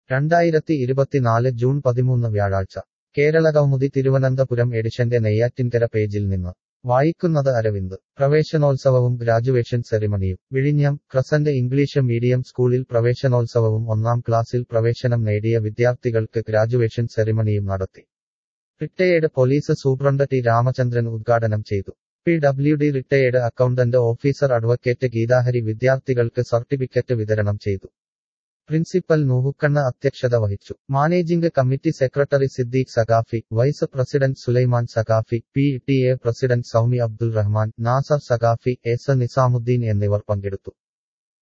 രണ്ടായിരത്തി ഇരുപത്തിനാല് ജൂൺ പതിമൂന്ന് വ്യാഴാഴ്ച കേരളകൗമുദി തിരുവനന്തപുരം എഡിഷന്റെ നെയ്യാറ്റിൻകര പേജിൽ നിന്ന് വായിക്കുന്നത് അരവിന്ദ് പ്രവേശനോത്സവവും ഗ്രാജുവേഷൻ സെറിമണിയും വിഴിഞ്ഞം ക്രസന്റ് ഇംഗ്ലീഷ് മീഡിയം സ്കൂളിൽ പ്രവേശനോത്സവവും ഒന്നാം ക്ലാസ്സിൽ പ്രവേശനം നേടിയ വിദ്യാർത്ഥികൾക്ക് ഗ്രാജുവേഷൻ സെറിമണിയും നടത്തി retired police superintendent T Ramachandran ഉദ്ഘാടനം ചെയ്തു P W D retired accountant officer advocate Geethahari വിദ്യാർത്ഥികൾക്ക് സർട്ടിഫിക്കറ്റ് വിതരണം ചെയ്തു പ്രിൻസിപ്പൽ നൂഹുക്കണ്ണ അധ്യക്ഷത വഹിച്ചു managing committee secretary Siddique Sakhafi vice president Sulaiman Sakhafi P T A president Saumi Abdul Rahman Nasar Sakhafi S Nizamuddin എന്നിവർ പങ്കെടുത്തു